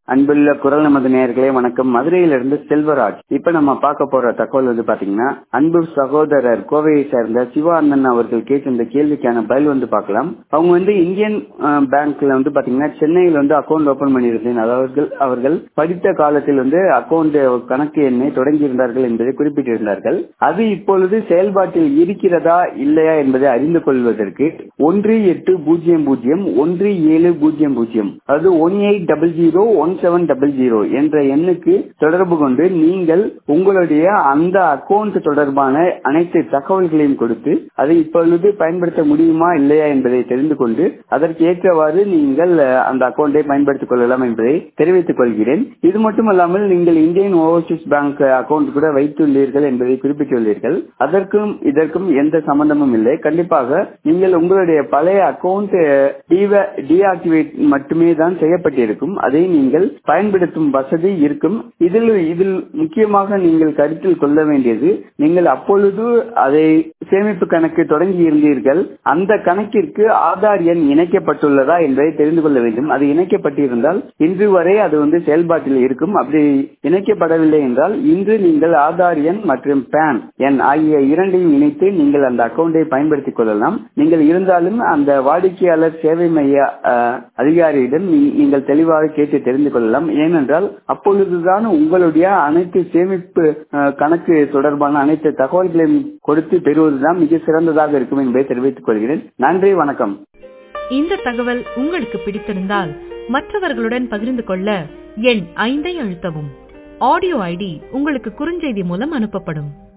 அன்புள்ள குரல் நமது நேயர்களே வணக்கம் மதுரையிலிருந்து செல்வராஜ் இப்ப நம்ம பார்க்க போற தகவல் வந்து பாத்தீங்கன்னா அன்பு சகோதரர் கோவையை சேர்ந்த சிவா அண்ணன் அவர்கள் கேட்ட இந்த கேள்விக்கான பதில் வந்து பார்க்கலாம் அவங்க வந்து இந்தியன் அஹ், பேங்க்ல வந்து பாத்தீங்கன்னா சென்னையில் வந்து அக்கௌண்ட் ஓபன் பண்ணியிருந்தேன் அதாவது அவர்கள் படித்த காலத்தில் வந்து அக்கௌண்ட் கணக்கு எண்ணை தொடங்கி இருந்தார்கள் என்பதை குறிப்பிட்டிருந்தார்கள் அது இப்பொழுது செயல்பாட்டில் இருக்கிறதா இல்லையா என்பதை அறிந்து கொள்வதற்கு ஒன்று எட்டு பூஜ்ஜியம் பூஜ்ஜியம் ஒன்று ஏழு பூஜ்ஜியம் பூஜ்ஜியம் அதாவது one eight double zero one seven double zero என்ற எண்ணுக்கு தொடர்பு கொண்டு நீங்கள் உங்களுடைய அந்த அக்கௌண்ட் தொடர்பான அனைத்து தகவல்களையும் கொடுத்து அதை இப்பொழுது பயன்படுத்த முடியுமா இல்லையா என்பதை தெரிந்து கொண்டு அதற்கு ஏற்றவாறு நீங்கள் அஹ், அந்த அக்கௌண்டை பயன்படுத்திக் கொள்ளலாம் என்பதை தெரிவித்துக் கொள்கிறேன் இது மட்டுமல்லாமல் நீங்கள் இந்தியன் ஓவர்சீஸ் பேங்க் அக்கௌண்ட் கூட வைத்துள்ளீர்கள் என்பதை குறிப்பிட்டுள்ளீர்கள் அதற்கும் இதற்கும் எந்த சம்பந்தமும் இல்லை கண்டிப்பாக நீங்கள் உங்களுடைய பழைய அக்கௌண்ட் டீஆக்டிவேட் மட்டுமே தான் செய்யப்பட்டிருக்கும் அதை நீங்கள் பயன்படுத்தும் வசதி இருக்கும் இதில் இதில் முக்கியமாக நீங்கள் கருத்தில் கொள்ள வேண்டியது நீங்கள் அப்பொழுது அதை சேமிப்பு கணக்கு தொடங்கி இருந்தீர்கள் அந்த கணக்கிற்கு ஆதார் எண் இணைக்கப்பட்டுள்ளதா என்பதை தெரிந்து கொள்ள வேண்டும் அது இணைக்கப்பட்டிருந்தால் இன்று வரை அது வந்து செயல்பாட்டில் இருக்கும் அப்படி இணைக்கப்படவில்லை என்றால் இன்று நீங்கள் ஆதார் எண் மற்றும் பேன் எண் ஆகிய இரண்டையும் இணைத்து நீங்கள் அந்த அக்கௌண்டை பயன்படுத்திக் கொள்ளலாம் நீங்கள் இருந்தாலும் அந்த வாடிக்கையாளர் சேவை மைய அஹ், அதிகாரியிடம் நீ- நீங்கள் தெளிவாக கேட்டு தெரிந்து கொள்ளலாம் ஏனென்றால் அப்பொழுதுதான் உங்களுடைய அனைத்து சேமிப்பு அஹ், கணக்கு தொடர்பான அனைத்து தகவல்களையும் கொடுத்து பெறுவதுதான் மிக சிறந்ததாக இருக்கும் என்பதை தெரிவித்துக் கொள்கிறேன் நன்றி வணக்கம் இந்த தகவல் உங்களுக்கு பிடித்திருந்தால் மற்றவர்களுடன் பகிர்ந்து கொள்ள எண் ஐந்தை அழுத்தவும் ஆடியோ ஐடி உங்களுக்கு குறுஞ்செய்தி மூலம் அனுப்பப்படும்